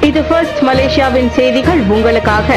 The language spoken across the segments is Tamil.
இது ஃபர்ஸ்ட் மலேசியாவின் செய்திகள் உங்களுக்காக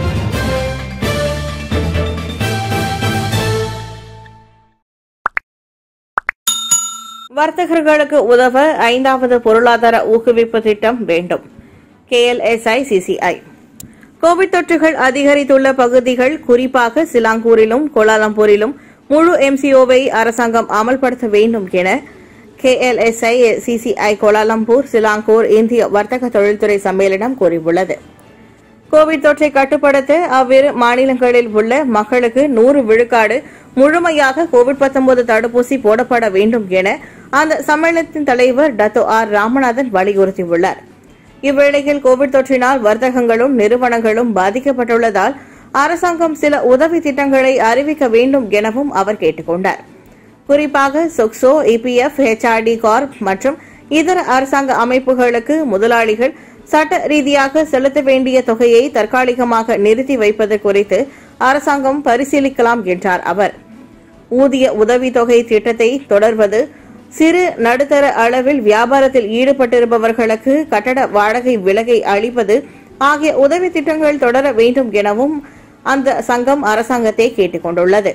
வர்த்தகர்களுக்கு உதவ ஐந்தாவது பொருளாதார ஊக்குவிப்பு திட்டம் வேண்டும் கேஎல்எஸ்ஐ சிசிஐ கோவிட் தொற்றுகள் அதிகரித்துள்ள பகுதிகள் குறிப்பாக சிலாங்கூரிலும் கோலாலம்பூரிலும் முழு எம்சிஓவை அரசாங்கம் அமல்படுத்த வேண்டும் என கேஎல்எஸ்ஐ சிசிஐ கோலாலம்பூர் சிலாங்கூர் இந்திய வர்த்தக தொழில்துறை சம்மேளனம் கூறியுள்ளது கோவிட் தொற்றை கட்டுப்படுத்த அவ்விரு மாநிலங்களில் உள்ள மக்களுக்கு நூறு விழுக்காடு முழுமையாக கோவிட் 19 தடுப்பூசி போடப்பட வேண்டும் என அந்த சம்மேளனத்தின் தலைவர் டத்தோ ஆர் ராமநாதன் வலியுறுத்தியுள்ளார் இவ்வேளையில் கோவிட் தொற்றினால் வர்த்தகங்களும் நிறுவனங்களும் பாதிக்கப்பட்டுள்ளதால் அரசாங்கம் சில உதவி திட்டங்களை அறிவிக்க வேண்டும் எனவும் அவர் கேட்டுக் கொண்டார் குறிப்பாக சொக்சோ இபிஎஃப் ஹெச்ஆர்டி கார்ப் மற்றும் இதர அரசாங்க அமைப்புகளுக்கு முதலாளிகள் சட்ட ரீதியாக செலுத்த வேண்டிய தொகையை தற்காலிகமாக நிறுத்தி வைப்பது குறித்து அரசாங்கம் பரிசீலிக்கலாம் என்றார் அவர் ஊதிய உதவித்தொகை திட்டத்தை தொடர்வது சிறு நடுத்தர அளவில் வியாபாரத்தில் ஈடுபட்டிருப்பவர்களுக்கு கட்டட வாடகை விலகை அளிப்பது ஆகிய உதவி திட்டங்கள் தொடர வேண்டும் எனவும் அந்த சங்கம் அரசாங்கத்தை கேட்டுக் கொண்டுள்ளது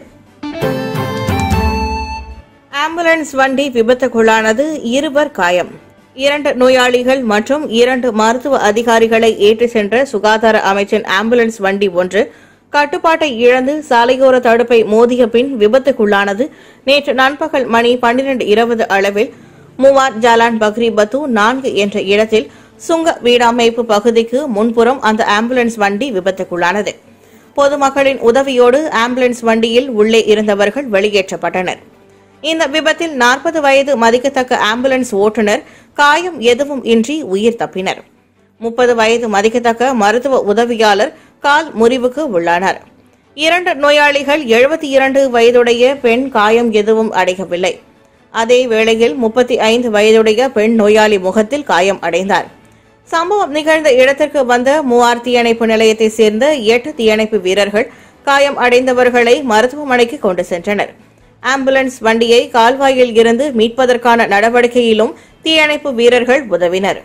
ஆம்புலன்ஸ் வண்டி விபத்துக்குள்ளானது இருவர் காயம் இரண்டு நோயாளிகள் மற்றும் இரண்டு மருத்துவ அதிகாரிகளை ஏற்றிச் சென்ற சுகாதார அமைச்சின் ஆம்புலன்ஸ் வண்டி ஒன்று கட்டுப்பாட்டை இழந்து சாலையோர தடுப்பை மோதிய பின் விபத்துக்குள்ளானது நேற்று நண்பகல் மணி பன்னிரண்டு இருபது அளவில் மூவார் ஜாலான் பக்ரி பத்து நான்கு என்ற இடத்தில் சுங்க வீடமைப்பு பகுதிக்கு முன்புறம் அந்த ஆம்புலன்ஸ் வண்டி விபத்துக்குள்ளானது பொதுமக்களின் உதவியோடு ஆம்புலன்ஸ் வண்டியில் உள்ளே இருந்தவர்கள் வெளியேற்றப்பட்டனர் இந்த விபத்தில் நாற்பது வயது மதிக்கத்தக்க ஆம்புலன்ஸ் ஓட்டுநர் காயம் எதுவும் இன்றி உயிர் தப்பினர் முப்பது வயது மதிக்கத்தக்க மருத்துவ உதவியாளர் கால் முறிவுக்கு உள்ளானார் இரண்டு நோயாளிகள் எழுபத்தி இரண்டு வயதுடைய பெண் காயம் எதுவும் அடையவில்லை அதே வேளையில் முப்பத்தி ஐந்து வயதுடைய பெண் நோயாளி முகத்தில் காயம் அடைந்தார் சம்பவம் நிகழ்ந்த இடத்திற்கு வந்த மூவார் தீயணைப்பு நிலையத்தைச் சேர்ந்த எட்டு தீயணைப்பு வீரர்கள் காயம் அடைந்தவர்களை மருத்துவமனைக்கு கொண்டு சென்றனர் ஆம்புலன்ஸ் வண்டியை கால்வாயில் இருந்து மீட்பதற்கான நடவடிக்கையிலும் தீயணைப்பு வீரர்கள் உதவினர்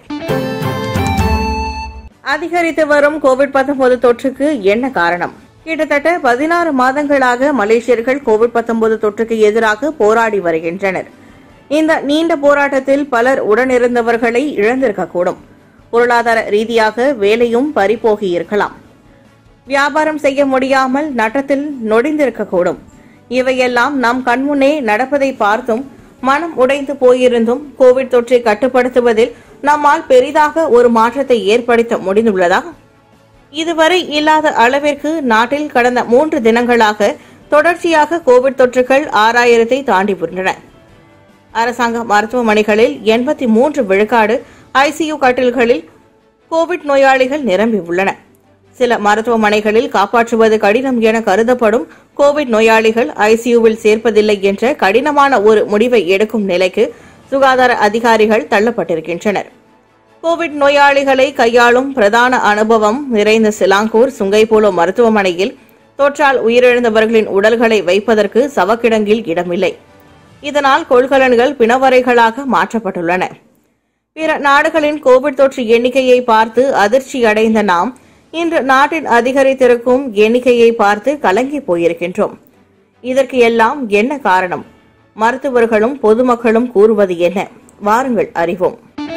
அதிகரித்து வரும் கோவிட் 19 தொற்றுக்கு என்ன காரணம் கிட்டத்தட்ட பதினாறு மாதங்களாக மலேசியர்கள் கோவிட் 19 தொற்றுக்கு எதிராக போராடி வருகின்றனர் இந்த நீண்ட போராட்டத்தில் பலர் உடனிருந்தவர்களை இழந்திருக்கக்கூடும் பொருளாதார ரீதியாக வேலையும் பறிபோகி இருக்கலாம் வியாபாரம் செய்ய முடியாமல் நட்டத்தில் நொடிந்திருக்கக்கூடும் இவையெல்லாம் நம் கண்முன்னே நடப்பதை பார்த்தும் மனம் உடைந்து போயிருந்தும் கோவிட் தொற்றை கட்டுப்படுத்துவதில் நம்மால் பெரிதாக ஒரு மாற்றத்தை ஏற்படுத்த முடிந்துள்ளதா இதுவரை இல்லாத அளவிற்கு நாட்டில் கடந்த மூன்று தினங்களாக தொடர்ச்சியாக கோவிட் தொற்றுகள் ஆறாயிரத்தை தாண்டி உள்ளன அரசாங்க மருத்துவமனைகளில் எண்பத்தி மூன்று விழுக்காடு ஐசியு கட்டில்களில் கோவிட் நோயாளிகள் நிரம்பி உள்ளன சில மருத்துவமனைகளில் காப்பாற்றுவது கடினம் என கருதப்படும் கோவிட் நோயாளிகள் ஐசியூவில் சேர்ப்பதில்லை என்ற கடினமான ஒரு முடிவை எடுக்கும் நிலைக்கு சுகாதார அதிகாரிகள் தள்ளப்பட்டிருக்கின்றனர் கோவிட் நோயாளிகளை கையாளும் பிரதான அனுபவம் நிறைந்த சிலாங்கூர் சுங்கைபோலோ மருத்துவமனையில் தொற்றால் உயிரிழந்தவர்களின் உடல்களை வைப்பதற்கு சவக்கிடங்கில் இடமில்லை இதனால் கொள்கலன்கள் பிணவரைகளாக மாற்றப்பட்டுள்ளன பிற நாடுகளின் கோவிட் தொற்று எண்ணிக்கையை பார்த்து அதிர்ச்சியடைந்த நாம் இன்று நாட்டில் அதிகரித்திருக்கும் எண்ணிக்கையை பார்த்து கலங்கி போயிருக்கின்றோம் இதற்கு எல்லாம் என்ன காரணம் மருத்துவர்களும் பொதுமக்களும் கூறுவது என்ன வாருங்கள் அறிவோம்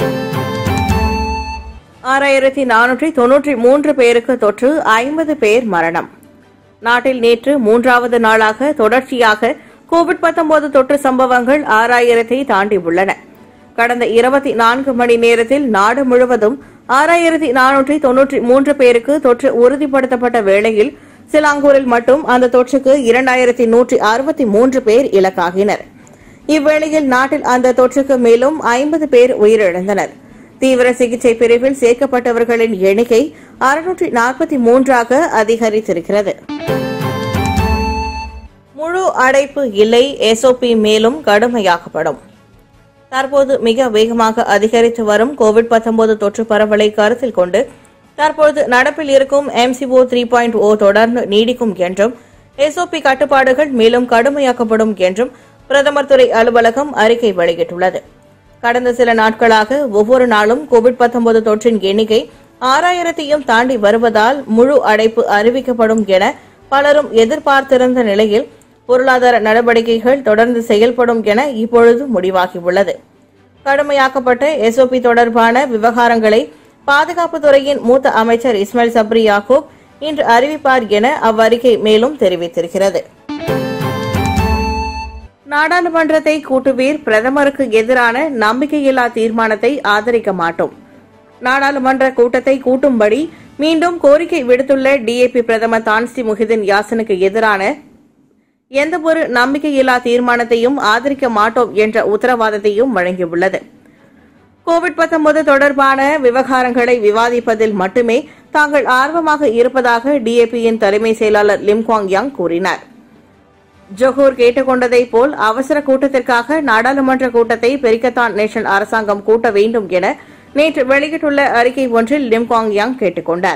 ஆறாயிரத்தி நானூற்றி தொன்னூற்றி மூன்று பேருக்கு தொற்று ஐம்பது பேர் மரணம் நாட்டில் நேற்று மூன்றாவது நாளாக தொடர்ச்சியாக கோவிட் 19 தொற்று சம்பவங்கள் ஆறாயிரத்தை தாண்டி உள்ளன கடந்த இருபத்தி நான்கு மணி நேரத்தில் நாடு முழுவதும் ஆறாயிரத்தி நானூற்றி தொன்னூற்றி மூன்று பேருக்கு தொற்று உறுதிப்படுத்தப்பட்ட வேளையில் சிலாங்கூரில் மட்டும் அந்த தொற்றுக்கு இரண்டாயிரத்தி நூற்றி அறுபத்தி மூன்று பேர் இலக்காகினர் இவ்வேளையில் நாட்டில் அந்த தொற்றுக்கு மேலும் ஐம்பது பேர் உயிரிழந்தனர் தீவிர சிகிச்சை பிரிவில் சேர்க்கப்பட்டவர்களின் எண்ணிக்கை அறுநூற்றி நாற்பத்தி மூன்றாக அதிகரித்திருக்கிறது முழு அடைப்பு இல்லை எஸ்ஓபி மேலும் கடுமையாக்கப்படும் தற்போது மிக வேகமாக அதிகரித்து வரும் கோவிட் 19 தொற்று பரவலை கருத்தில் கொண்டு தற்போது நடப்பில் இருக்கும் எம்சிஓ த்ரீ பாயிண்ட் ஓ தொடர்ந்து நீடிக்கும் என்றும் எஸ்ஓபி கட்டுப்பாடுகள் மேலும் கடுமையாக்கப்படும் என்றும் பிரதமர் துறை அலுவலகம் அறிக்கை வெளியிட்டுள்ளது கடந்த சில நாட்களாக ஒவ்வொரு நாளும் கோவிட் 19 தொற்றின் எண்ணிக்கை ஆறாயிரத்தையும் தாண்டி வருவதால் முழு அடைப்பு அறிவிக்கப்படும் என பலரும் எதிர்பார்த்திருந்த நிலையில் பொருளாதார நடவடிக்கைகள் தொடர்ந்து செயல்படும் என இப்பொழுது முடிவாகியுள்ளது கடுமையாக்கப்பட்ட எஸ்ஓபி தொடர்பான விவகாரங்களை பாதுகாப்புத்துறையின் மூத்த அமைச்சர் இஸ்மாயில் சப்ரி யாக்கூப் இன்று அறிவிப்பார் என அவ்வறிக்கை மேலும் தெரிவித்திருக்கிறது நாடாளுமன்றத்தை கூட்டுவீர் பிரதமருக்கு எதிரான நம்பிக்கையில்லா தீர்மானத்தை ஆதரிக்க மாட்டோம் நாடாளுமன்ற கூட்டத்தை கூட்டும்படி மீண்டும் கோரிக்கை விடுத்துள்ள டிஏபி பிரதமர் தான்ஸ்டி முஹிதீன் யாசனுக்கு எதிரான எந்தவொரு நம்பிக்கையில்லா தீர்மானத்தையும் ஆதரிக்க மாட்டோம் என்ற உத்தரவாதத்தையும் வழங்கியுள்ளது கோவிட் 19 தொடர்பான விவகாரங்களை விவாதிப்பதில் மட்டுமே தாங்கள் ஆர்வமாக இருப்பதாக டிஏபியின் தலைமை செயலாளர் லிம் குவாங் யாங் கூறினார் ஜொஹூர் கேட்டுக்கொண்டதைப் போல் அவசர கூட்டத்திற்காக நாடாளுமன்ற கூட்டத்தை பெரிக்கத்தான் நேஷன் அரசாங்கம் கூட்ட வேண்டும் என நேற்று வெளியிட்டுள்ள அறிக்கை ஒன்றில் லிம் குவாங் யாங் கேட்டுக்கொண்டார்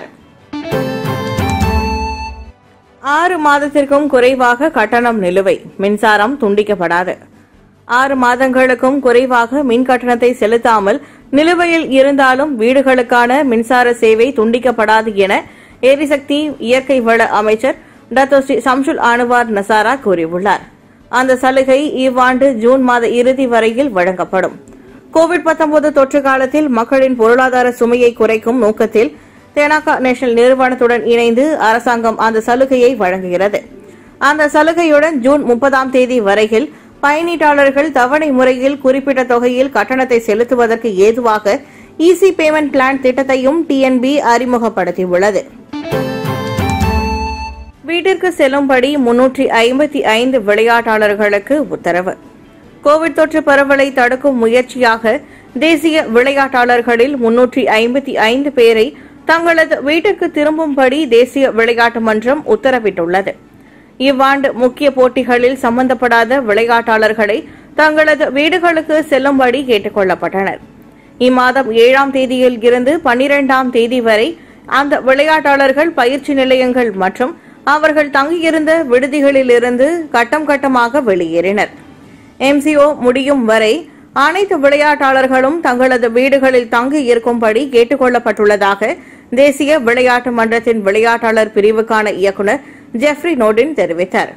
ஆறு மாதத்திற்கும் குறைவாக கட்டணம் நிலுவை மின்சாரம் துண்டிக்கப்படாது ஆறு மாதங்களுக்கும் குறைவாக மின் கட்டணத்தை செலுத்தாமல் நிலுவையில் இருந்தாலும் வீடுகளுக்கான மின்சார சேவை துண்டிக்கப்படாது என எரிசக்தி இயற்கை வள அமைச்சர் Dato Sri Shamsul Anuar Nasarah கூறியுள்ளார் அந்த சலுகை இவ்வாண்டு ஜூன் மாத இறுதி வரையில் வழங்கப்படும் கோவிட் 19 தொற்று காலத்தில் மக்களின் பொருளாதார சுமையை குறைக்கும் நோக்கத்தில் தெனாகா நேஷனல் நிறுவனத்துடன் இணைந்து அரசாங்கம் அந்த சலுகையை வழங்குகிறது அந்த சலுகையுடன் ஜூன் முப்பதாம் தேதி வரையில் பயனீட்டாளர்கள் தவணை முறையில் குறிப்பிட்ட தொகையில் கட்டணத்தை செலுத்துவதற்கு ஏதுவாக ஈசி பேமெண்ட் பிளான் திட்டத்தையும் டிஎன்பி அறிமுகப்படுத்தியுள்ளது வீட்டிற்கு செல்லும்படி முன்னூற்றி ஐம்பத்தி ஐந்து விளையாட்டாளர்களுக்கு உத்தரவு கோவிட் தொற்று பரவலை தடுக்கும் முயற்சியாக தேசிய விளையாட்டாளர்களில் முன்னூற்றி ஐம்பத்தி ஐந்து பேரை தங்களது வீட்டிற்கு திரும்பும்படி தேசிய விளையாட்டு மன்றம் உத்தரவிட்டுள்ளது இவ்வாண்டு முக்கிய போட்டிகளில் சம்பந்தப்படாத விளையாட்டாளர்களை தங்களது வீடுகளுக்கு செல்லும்படி கேட்டுக் கொள்ளப்பட்டனர் இம்மாதம் ஏழாம் தேதியில் இருந்து பன்னிரெண்டாம் தேதி வரை அந்த விளையாட்டாளர்கள் பயிற்சி நிலையங்கள் மற்றும் அவர்கள் தங்கியிருந்த விடுதிகளிலிருந்து கட்டம் கட்டமாக வெளியேறினர் எம்சிஓ முடியும் வரை அனைத்து விளையாட்டாளர்களும் தங்களது வீடுகளில் தங்கி இருக்கும்படி கேட்டுக் கொள்ளப்பட்டுள்ளதாக தேசிய விளையாட்டு மன்றத்தின் விளையாட்டாளர் பிரிவுக்கான இயக்குநர் ஜெஃப்ரி நோடின் தெரிவித்தார்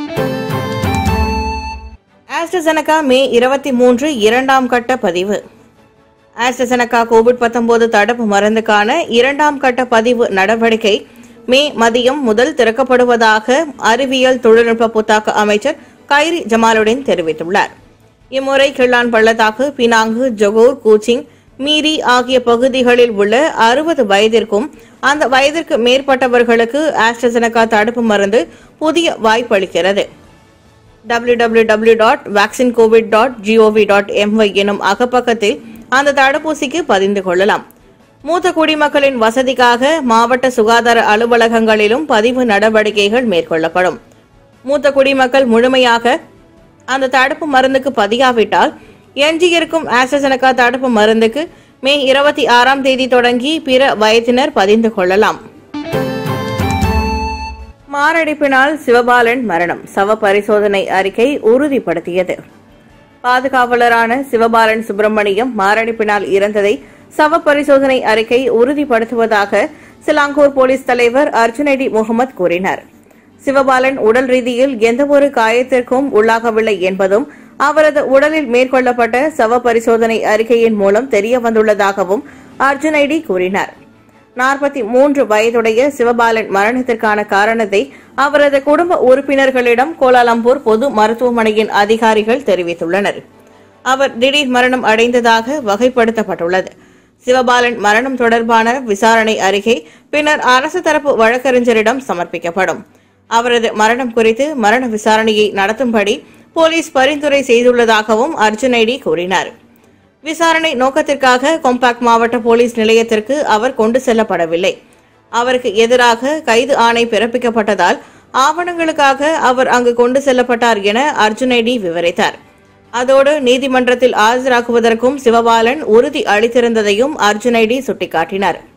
ஆஸ்ட்ரசெனகா மே இருபத்தி மூன்று இரண்டாம் கட்ட பதிவு ஆஸ்ட்ரசெனகா கோவிட் 19 தடுப்பு மருந்துக்கான இரண்டாம் கட்ட பதிவு நடவடிக்கை மே மதியம் முதல் திறக்கப்படுவதாக அறிவியல் தொழில்நுட்ப புத்தாக்க அமைச்சர் கைரி ஜமாலுடன் தெரிவித்துள்ளார் இம்முறை கிள்ளான் பள்ளத்தாக்கு பினாங்கு ஜொகூர் கூச்சிங் மீரி ஆகிய பகுதிகளில் உள்ள அறுபது வயதிற்கும் அந்த வயதிற்கு மேற்பட்டவர்களுக்கு ஆஸ்ட்ரசெனகா தடுப்பு மருந்து புதிய வாய்ப்பளிக்கிறது www.vaccinecovid.gov.my dot vaccine Covid dot GOV dot MY எனும் அகப்பக்கத்தில் அந்த தடுப்பூசிக்கு பதிந்து கொள்ளலாம் மூத்த குடிமக்களின் வசதிக்காக மாவட்ட சுகாதார அலுவலகங்களிலும் பதிவு நடவடிக்கைகள் மேற்கொள்ளப்படும் மூத்த குடிமக்கள் முழுமையாக அந்த தடுப்பு மருந்துக்கு பதியாவிட்டால் எஞ்சியிருக்கும் ஆஸ்ட்ரசெனகா தடுப்பு மருந்துக்கு மே இருபத்தி ஆறாம் தேதி தொடங்கி பிற வயதினர் பதிந்து கொள்ளலாம் மாரடைப்பினால் சிவபாலன் மரணம் சவ பரிசோதனை அறிக்கை உறுதிப்படுத்தியது பாதுகாவலரான சிவபாலன் சுப்பிரமணியம் மாரடைப்பினால் இறந்ததை சவ பரிசோதனை அறிக்கை உறுதிப்படுத்துவதாக சிலாங்கூர் போலீஸ் தலைவர் அர்ஜுனடி முகமது கூறினார் சிவபாலன் உடல் ரீதியில் எந்தவொரு காயத்திற்கும் உள்ளாகவில்லை என்பதும் அவரது உடலில் மேற்கொள்ளப்பட்ட சவ பரிசோதனை அறிக்கையின் மூலம் தெரிய வந்துள்ளதாகவும் அர்ஜுனைடி கூறினார் நாற்பத்தி மூன்று வயதுடைய சிவபாலன் மரணத்திற்கான காரணத்தை அவரது குடும்ப உறுப்பினர்களிடம் கோலாலம்பூர் பொது மருத்துவமனையின் அதிகாரிகள் தெரிவித்துள்ளனர் அவர் திடீர் மரணம் அடைந்ததாக வகைப்படுத்தப்பட்டுள்ளது சிவபாலன் மரணம் தொடர்பான விசாரணை அறிக்கை பின்னர் அரசு தரப்பு வழக்கறிஞரிடம் சமர்ப்பிக்கப்படும் அவரது மரணம் குறித்து மரண விசாரணையை நடத்தும்படி போலீஸ் பரிந்துரை செய்துள்ளதாகவும் அர்ஜுனைடி கூறினார் விசாரணை நோக்கத்திற்காக கொம்பாக் மாவட்ட போலீஸ் நிலையத்திற்கு அவர் கொண்டு செல்லப்படவில்லை அவருக்கு எதிராக கைது ஆணை பிறப்பிக்கப்பட்டதால் ஆவணங்களுக்காக அவர் அங்கு கொண்டு செல்லப்பட்டார் என அர்ஜுனைடி விவரித்தார் அதோடு நீதிமன்றத்தில் ஆஜராக்குவதற்கும் சிவபாலன் உறுதி அளித்திருந்ததையும் அர்ஜுனைடி சுட்டிக்காட்டினார்